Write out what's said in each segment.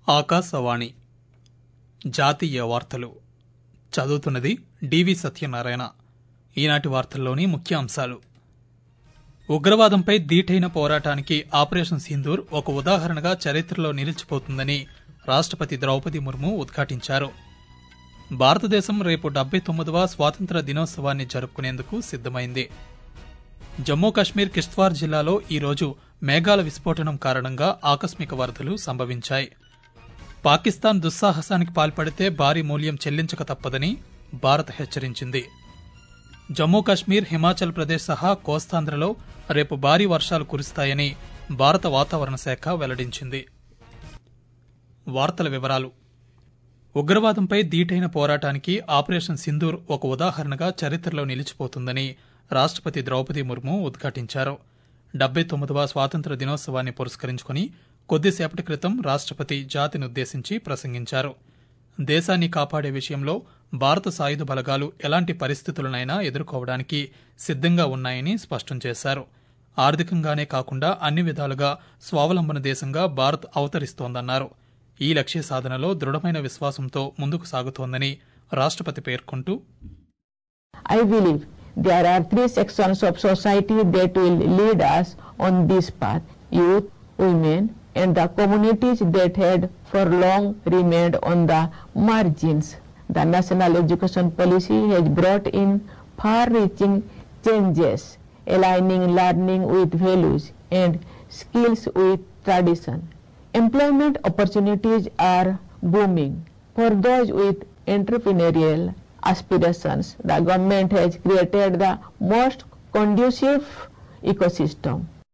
ఆకాశవాణి జాతీయ వార్తలు చదువుతున్నది డివి సత్యనారాయణ ఈనాటి వార్తల్లోని ముఖ్య అంశాలు ఉగ్రవాదంపై దీటైన పోరాటానికి ఆపరేషన్ సింధూర్ ఒక ఉదాహరణగా చరిత్రలో నిలిచిపోతుందని రాష్టపతి ద్రౌపది ముర్ము ఉద్ఘాటించారు భారతదేశం రేపు డెబ్బై తొమ్మిదవ స్వాతంత్ర దినోత్సవాన్ని జరుపుకునేందుకు సిద్దమైంది జమ్మూ కశ్మీర్ కిష్త్వార్ జిల్లాలో ఈరోజు మేఘాల విస్ఫోటనం కారణంగా ఆకస్మిక వరదలు సంభవించాయి పాకిస్తాన్ దుస్సాహసానికి పాల్పడితే భారీ మూల్యం చెల్లించక తప్పదని భారత్ హెచ్చరించింది జమ్మూ కశ్మీర్ హిమాచల్ ప్రదేశ్ సహా కోస్తాంధ్రలో రేపు భారీ వర్షాలు కురుస్తాయని భారత వాతావరణ శాఖ వెల్లడించింది వార్తల వివరాలు ఉగ్రవాదంపై దీటైన పోరాటానికి ఆపరేషన్ సింధూర్ ఒక ఉదాహరణగా చరిత్రలో నిలిచిపోతుందని రాష్టపతి ద్రౌపది ముర్ము ఉద్ఘాటించారు డెబ్బై తొమ్మిదవ స్వాతంత్ర దినోత్సవాన్ని పురస్కరించుకుని కొద్దిసేపటి క్రితం రాష్టపతి జాతినుద్దేశించి ప్రసంగించారు దేశాన్ని కాపాడే విషయంలో భారత సాయుధ బలగాలు ఎలాంటి పరిస్థితులనైనా ఎదుర్కోవడానికి సిద్దంగా ఉన్నాయని స్పష్టం చేశారు ఆర్థికంగానే కాకుండా అన్ని విధాలుగా స్వావలంబన దేశంగా భారత్ అవతరిస్తోందన్నారు ఈ లక్ష్య సాధనలో దృఢమైన విశ్వాసంతో ముందుకు సాగుతోందని రాష్టపతి పేర్కొంటూ I believe there are three sections of society that will lead us on this path youth, women, and the communities that had for long remained on the margins. The national education policy has brought in far reaching changes, aligning learning with values and skills with tradition. Employment opportunities are booming. For those with entrepreneurial aspirations, the government has created the most conducive ecosystem.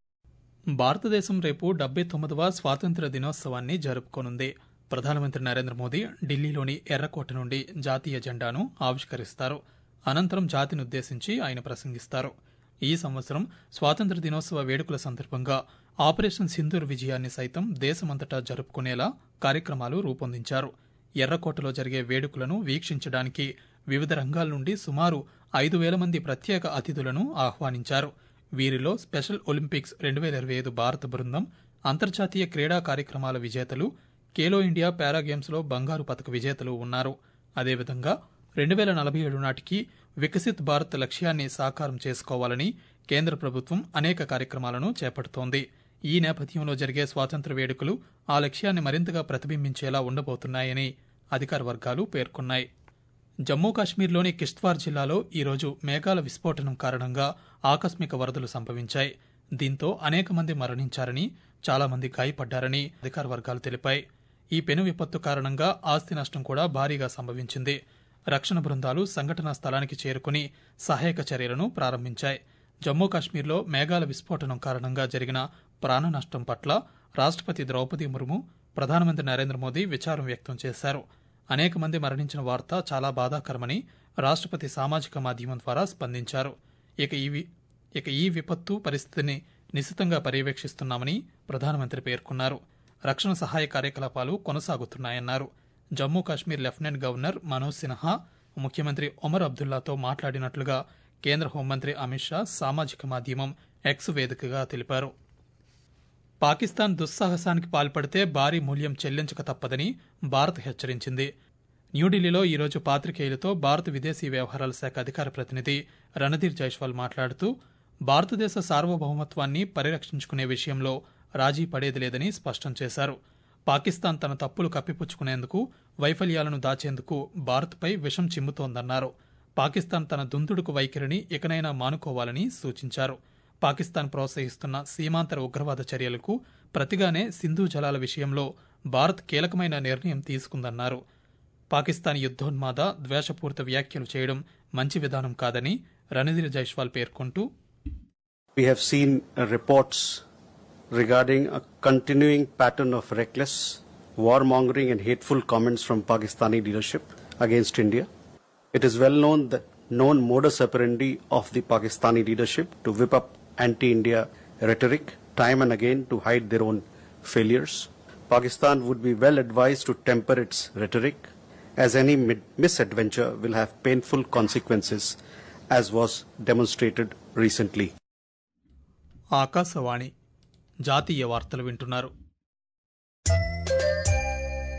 భారతదేశం రేపు డెబ్బై తొమ్మిదవ స్వాతంత్ర దినోత్సవాన్ని జరుపుకోనుంది ప్రధానమంత్రి నరేంద్ర మోదీ ఢిల్లీలోని ఎర్రకోట నుండి జాతీయ జెండాను ఆవిష్కరిస్తారు అనంతరం జాతినుద్దేశించి ఆయన ప్రసంగిస్తారు ఈ సంవత్సరం స్వాతంత్ర దినోత్సవ వేడుకల సందర్భంగా ఆపరేషన్ సింధూర్ విజయాన్ని సైతం దేశమంతటా జరుపుకునేలా కార్యక్రమాలు రూపొందించారు ఎర్రకోటలో జరిగే వేడుకలను వీక్షించడానికి వివిధ రంగాల నుండి సుమారు ఐదు వేల మంది ప్రత్యేక అతిథులను ఆహ్వానించారు వీరిలో స్పెషల్ ఒలింపిక్స్ రెండు వేల ఇరవై ఐదు భారత బృందం అంతర్జాతీయ క్రీడా కార్యక్రమాల విజేతలు ఖేలో ఇండియా పారా గేమ్స్లో బంగారు పతక విజేతలు ఉన్నారు అదేవిధంగా రెండు వేల నలభై ఏడు నాటికి వికసిత్ భారత్ లక్ష్యాన్ని సాకారం చేసుకోవాలని కేంద్ర ప్రభుత్వం అనేక కార్యక్రమాలను చేపడుతోంది ఈ నేపథ్యంలో జరిగే స్వాతంత్ర వేడుకలు ఆ లక్ష్యాన్ని మరింతగా ప్రతిబింబించేలా ఉండబోతున్నాయని అధికార వర్గాలు పేర్కొన్నాయి జమ్మూ కాశ్మీర్లోని కిష్త్వార్ జిల్లాలో ఈరోజు మేఘాల విస్ఫోటనం కారణంగా ఆకస్మిక వరదలు సంభవించాయి దీంతో అనేక మంది మరణించారని చాలా మంది గాయపడ్డారని అధికార వర్గాలు తెలిపాయి ఈ పెను విపత్తు కారణంగా ఆస్తి నష్టం కూడా భారీగా సంభవించింది రక్షణ బృందాలు సంఘటనా స్థలానికి చేరుకుని సహాయక చర్యలను ప్రారంభించాయి జమ్మూ కాశ్మీర్లో మేఘాల విస్ఫోటనం కారణంగా జరిగిన ప్రాణ నష్టం పట్ల రాష్టపతి ద్రౌపది ముర్ము ప్రధానమంత్రి నరేంద్ర మోదీ విచారం వ్యక్తం చేశారు అనేక మంది మరణించిన వార్త చాలా బాధాకరమని రాష్టపతి సామాజిక మాధ్యమం ద్వారా స్పందించారు ఇక ఈ వి- ఇక ఈ విపత్తు పరిస్థితిని నిశితంగా పర్యవేక్షిస్తున్నామని ప్రధానమంత్రి పేర్కొన్నారు రక్షణ సహాయ కార్యకలాపాలు కొనసాగుతున్నాయన్నారు జమ్మూ కాశ్మీర్ లెఫ్టినెంట్ గవర్నర్ మనోజ్ సిన్హా ముఖ్యమంత్రి ఒమర్ అబ్దుల్లాతో మాట్లాడినట్లుగా కేంద్ర హోంమంత్రి అమిత్ షా సామాజిక మాధ్యమం ఎక్స్ వేదికగా తెలిపారు పాకిస్తాన్ దుస్సాహసానికి పాల్పడితే భారీ మూల్యం చెల్లించక తప్పదని భారత్ హెచ్చరించింది న్యూఢిల్లీలో ఈరోజు పాత్రికేయులతో భారత విదేశీ వ్యవహారాల శాఖ అధికార ప్రతినిధి రణధీర్ జైస్వాల్ మాట్లాడుతూ భారతదేశ సార్వభౌమత్వాన్ని పరిరక్షించుకునే విషయంలో రాజీ పడేది లేదని స్పష్టం చేశారు పాకిస్తాన్ తన తప్పులు కప్పిపుచ్చుకునేందుకు వైఫల్యాలను దాచేందుకు భారత్పై విషం చిమ్ముతోందన్నారు పాకిస్తాన్ తన దుందుడుకు వైఖరిని ఇకనైనా మానుకోవాలని సూచించారు పాకిస్తాన్ ప్రోత్సహిస్తున్న సీమాంతర ఉగ్రవాద చర్యలకు ప్రతిగానే సింధు జలాల విషయంలో భారత్ కీలకమైన నిర్ణయం తీసుకుందన్నారు పాకిస్తాన్ యుద్దోన్మాద ద్వేషపూరిత వ్యాఖ్యలు చేయడం మంచి విధానం కాదని రణధీర్ జైస్వాల్ పేర్కొంటూ We have seen uh, reports regarding a continuing pattern of reckless, warmongering, and hateful comments from Pakistani leadership against India. It is well known that known modus operandi of the Pakistani leadership to whip up anti-India rhetoric time and again to hide their own failures. Pakistan would be well advised to temper its rhetoric, as any mid- misadventure will have painful consequences, as was demonstrated recently. Akashvani జాతీయ వార్తలు వింటున్నారు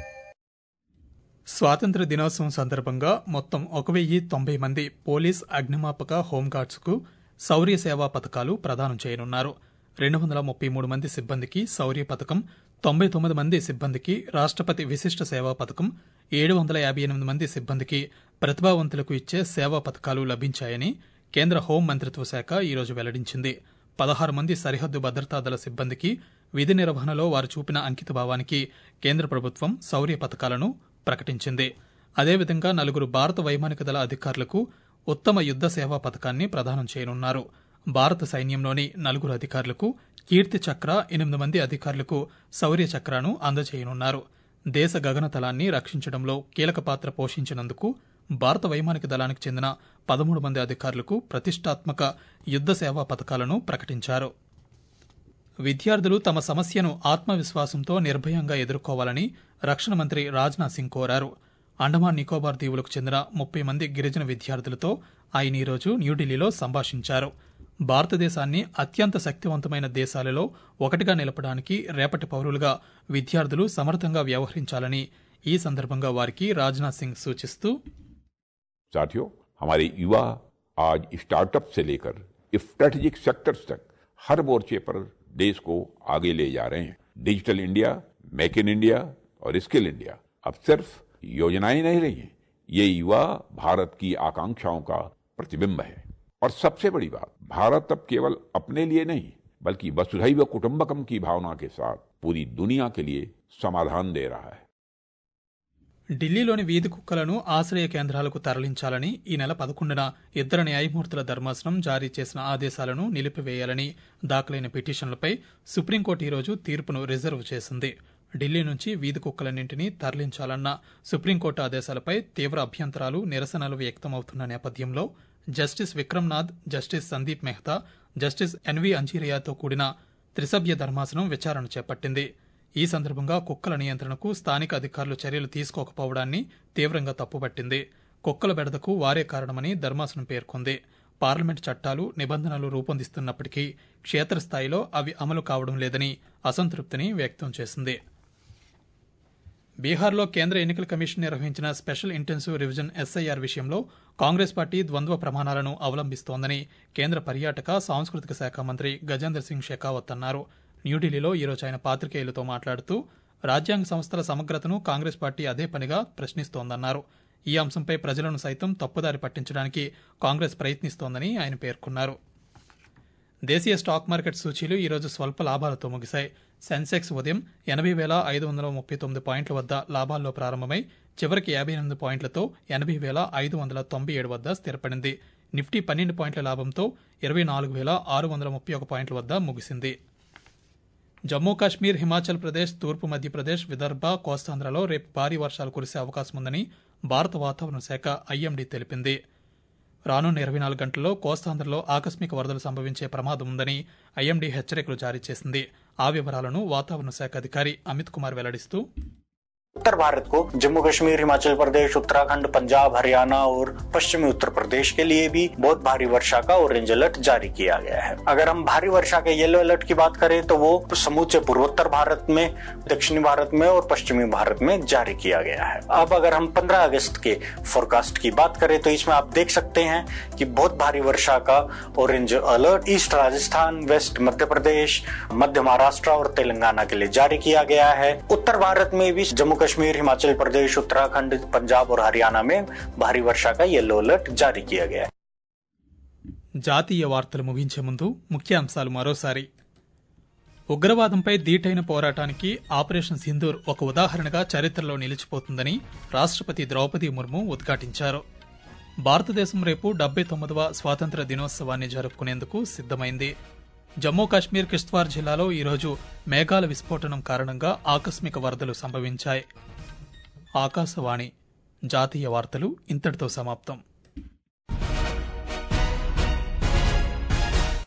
స్వాతంత్ర దినోత్సవం సందర్భంగా మొత్తం ఒక వెయ్యి తొంభై మంది పోలీస్ అగ్నిమాపక హోంగార్డ్స్కు శౌర్య సేవా పథకాలు ప్రదానం చేయనున్నారు రెండు వందల ముప్పై మూడు మంది సిబ్బందికి శౌర్య పథకం తొంభై తొమ్మిది మంది సిబ్బందికి రాష్ట్రపతి విశిష్ట సేవా పథకం ఏడు వందల యాభై ఎనిమిది మంది సిబ్బందికి ప్రతిభావంతులకు ఇచ్చే సేవా పథకాలు లభించాయని కేంద్ర హోం మంత్రిత్వ శాఖ ఈరోజు వెల్లడించింది పదహారు మంది సరిహద్దు భద్రతా దళ సిబ్బందికి విధి నిర్వహణలో వారు చూపిన అంకితభావానికి కేంద్ర ప్రభుత్వం శౌర్య పథకాలను ప్రకటించింది అదేవిధంగా నలుగురు భారత వైమానిక దళ అధికారులకు ఉత్తమ యుద్ద సేవా పథకాన్ని ప్రదానం చేయనున్నారు భారత సైన్యంలోని నలుగురు అధికారులకు కీర్తి చక్ర ఎనిమిది మంది అధికారులకు శౌర్య చక్రాను అందజేయనున్నారు దేశ గగనతలాన్ని రక్షించడంలో కీలక పాత్ర పోషించినందుకు భారత వైమానిక దళానికి చెందిన పదమూడు మంది అధికారులకు ప్రతిష్టాత్మక యుద్ద సేవా పథకాలను ప్రకటించారు విద్యార్థులు తమ సమస్యను ఆత్మవిశ్వాసంతో నిర్భయంగా ఎదుర్కోవాలని రక్షణ మంత్రి రాజ్నాథ్ సింగ్ కోరారు అండమాన్ నికోబార్ దీవులకు చెందిన ముప్పై మంది గిరిజన విద్యార్థులతో ఆయన ఈరోజు న్యూఢిల్లీలో సంభాషించారు భారతదేశాన్ని అత్యంత శక్తివంతమైన దేశాలలో ఒకటిగా నిలపడానికి రేపటి పౌరులుగా విద్యార్థులు సమర్థంగా వ్యవహరించాలని ఈ సందర్భంగా వారికి రాజ్నాథ్ సింగ్ సూచిస్తూ साथियों हमारे युवा आज स्टार्टअप से लेकर स्ट्रेटेजिक सेक्टर्स तक हर मोर्चे पर देश को आगे ले जा रहे हैं digital India make in India और स्किल इंडिया अब सिर्फ योजनाएं नहीं रही हैं ये युवा भारत की आकांक्षाओं का प्रतिबिंब है और सबसे बड़ी बात भारत अब केवल अपने लिए नहीं बल्कि वसुधैव कुटुंबकम की भावना के साथ पूरी दुनिया के लिए समाधान दे रहा है ఢిల్లీలోని వీధి కుక్కలను ఆశ్రయ కేంద్రాలకు తరలించాలని ఈ నెల పదకొండున ఇద్దరు న్యాయమూర్తుల ధర్మాసనం జారీ చేసిన ఆదేశాలను నిలిపివేయాలని దాఖలైన పిటిషన్లపై సుప్రీంకోర్టు ఈరోజు తీర్పును రిజర్వ్ చేసింది ఢిల్లీ నుంచి వీధి కుక్కలన్నింటినీ తరలించాలన్న సుప్రీంకోర్టు ఆదేశాలపై తీవ్ర అభ్యంతరాలు నిరసనలు వ్యక్తమవుతున్న నేపథ్యంలో justice Vikram Nath justice Sandeep Mehta justice N V Anjaria కూడిన త్రిసభ్య ధర్మాసనం విచారణ చేపట్టింది ఈ సందర్భంగా కుక్కల నియంత్రణకు స్థానిక అధికారులు చర్యలు తీసుకోకపోవడాన్ని తీవ్రంగా తప్పుపట్టింది కుక్కల బెడదకు వారే కారణమని ధర్మాసనం పేర్కొంది పార్లమెంట్ చట్టాలు నిబంధనలు రూపొందిస్తున్నప్పటికీ క్షేత్రస్థాయిలో అవి అమలు కావడం లేదని అసంతృప్తిని వ్యక్తం చేసింది బీహార్లో కేంద్ర ఎన్నికల కమిషన్ నిర్వహించిన స్పెషల్ ఇంటెన్సివ్ రివిజన్ ఎస్ఐఆర్ విషయంలో కాంగ్రెస్ పార్టీ ద్వంద్వ ప్రమాణాలను అవలంబిస్తోందని కేంద్ర పర్యాటక సాంస్కృతిక శాఖ మంత్రి గజేంద్ర సింగ్ షెకావత్ అన్నారు న్యూఢిల్లీలో ఈరోజు ఆయన పాత్రికేయులతో మాట్లాడుతూ రాజ్యాంగ సంస్థల సమగ్రతను కాంగ్రెస్ పార్టీ అదే పనిగా ప్రశ్నిస్తోందన్నారు ఈ అంశంపై ప్రజలను సైతం తప్పుదారి పట్టించడానికి కాంగ్రెస్ ప్రయత్నిస్తోందని ఆయన పేర్కొన్నారు దేశీయ స్టాక్ మార్కెట్ సూచీలు ఈరోజు స్వల్ప లాభాలతో ముగిశాయి సెన్సెక్స్ ఉదయం ఎనభై వేల ఐదు వందల ముప్పై తొమ్మిది పాయింట్ల వద్ద లాభాల్లో ప్రారంభమై చివరికి యాభై ఎనిమిది పాయింట్లతో ఎనభై వేల ఐదు వందల తొంభై ఏడు వద్ద స్థిరపడింది నిఫ్టీ పన్నెండు పాయింట్ల లాభంతో ఇరవై నాలుగు వేల ఆరు వందల ముప్పై ఒక పాయింట్ల వద్ద ముగిసింది జమ్మూ కాశ్మీర్ హిమాచల్ ప్రదేశ్ తూర్పు మధ్యప్రదేశ్ విదర్భ కోస్తాంధ్రలో రేపు భారీ వర్షాలు కురిసే అవకాశం ఉందని భారత వాతావరణ శాఖ ఐఎండీ తెలిపింది రానున్న ఇరవై నాలుగు గంటల్లో కోస్తాంధ్రలో ఆకస్మిక వరదలు సంభవించే ప్రమాదం ఉందని ఐఎండీ హెచ్చరికలు జారీ చేసింది ఆ వివరాలను వాతావరణ శాఖ అధికారి అమిత్ కుమార్ వెల్లడిస్తూ उत्तर भारत को जम्मू कश्मीर हिमाचल प्रदेश उत्तराखंड पंजाब हरियाणा और पश्चिमी उत्तर प्रदेश के लिए भी बहुत भारी वर्षा का ऑरेंज अलर्ट जारी किया गया है अगर हम भारी वर्षा के येलो अलर्ट की बात करें तो वो समूचे पूर्वोत्तर भारत में दक्षिणी भारत में और पश्चिमी भारत में जारी किया गया है अब अगर हम 15 अगस्त के फोरकास्ट की बात करें तो इसमें आप देख सकते हैं कि बहुत भारी वर्षा का orange alert east Rajasthan west Madhya Pradesh Madhya Maharashtra और तेलंगाना के लिए जारी किया गया है उत्तर भारत में भी जम्मू कश्मीर हिमाचल प्रदेश उत्तराखंड पंजाब और हरियाणा में भारी वर्षा का येलो अलर्ट जारी किया गया है జాతీయ వార్తలు ముగించే ముందు ముఖ్యాంశాలు మరోసారి ఉగ్రవాదంపై ధీటైన పోరాటానికి ఆపరేషన్ సింధూర్ ఒక ఉదాహరణగా చరిత్రలో నిలిచిపోతుందని రాష్ట్రపతి ద్రౌపది ముర్ము ఉద్ఘాటించారు భారతదేశం రేపు డెబ్బై తొమ్మిదవ స్వాతంత్ర దినోత్సవాన్ని జరుపుకునేందుకు సిద్దమైంది జమ్మూ కాశ్మీర్ కిష్త్వార్ జిల్లాలో ఈరోజు మేఘాల విస్ఫోటనం కారణంగా ఆకస్మిక వరదలు సంభవించాయి ఆకాశవాణి జాతీయ వార్తలు ఇంతటితో సమాప్తం